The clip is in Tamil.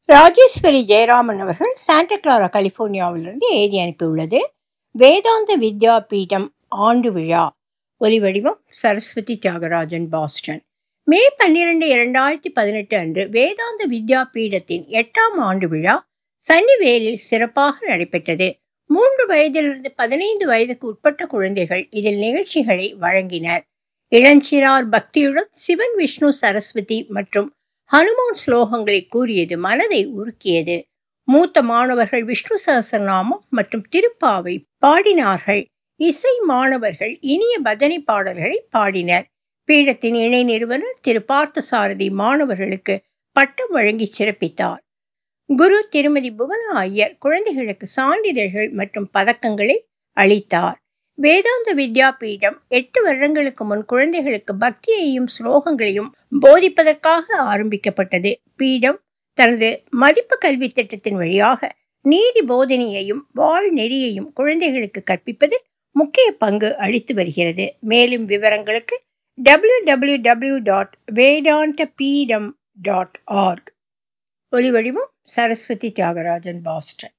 ராஜேஸ்வரி ஜெயராமன் அவர்கள் சாண்டா கிளாரா கலிபோர்னியாவிலிருந்து எழுதி அனுப்பியுள்ளது வேதாந்த வித்யா பீடம் ஆண்டு விழா ஒலிவடிவம் சரஸ்வதி தியாகராஜன் பாஸ்டன் மே பன்னிரண்டு இரண்டாயிரத்தி பதினெட்டு அன்று வேதாந்த வித்யா பீடத்தின் எட்டாம் ஆண்டு விழா சன்னிவேலில் சிறப்பாக நடைபெற்றது மூன்று வயதிலிருந்து பதினைந்து வயதுக்கு உட்பட்ட குழந்தைகள் இதில் நிகழ்ச்சிகளை வழங்கினர் இளஞ்சிறார் பக்தியுடன் சிவன் விஷ்ணு சரஸ்வதி மற்றும் ஹனுமான் ஸ்லோகங்களை கூறியது மனதை உருக்கியது மூத்த மாணவர்கள் விஷ்ணு சகசரநாமம் மற்றும் திருப்பாவை பாடினார்கள் இசை மாணவர்கள் இனிய பஜனை பாடல்களை பாடினர் பீடத்தின் இணை நிறுவனர் திரு பார்த்தசாரதி மாணவர்களுக்கு பட்டம் வழங்கி சிறப்பித்தார் குரு திருமதி புவனா ஐயர் குழந்தைகளுக்கு சான்றிதழ்கள் மற்றும் பதக்கங்களை அளித்தார் வேதாந்த வித்யா பீடம் எட்டு வருடங்களுக்கு முன் குழந்தைகளுக்கு பக்தியையும் ஸ்லோகங்களையும் போதிப்பதற்காக ஆரம்பிக்கப்பட்டது பீடம் தனது மதிப்பு கல்வி திட்டத்தின் வழியாக நீதி போதனையையும் வாழ் நெறியையும் குழந்தைகளுக்கு கற்பிப்பதில் முக்கிய பங்கு அளித்து வருகிறது மேலும் விவரங்களுக்கு டபிள்யூ டபிள்யூ டபிள்யூ டாட் வேதாந்த பீடம் டாட் ஆர்க் ஒலிவடிவம் சரஸ்வதி தியாகராஜன் பாஸ்டன்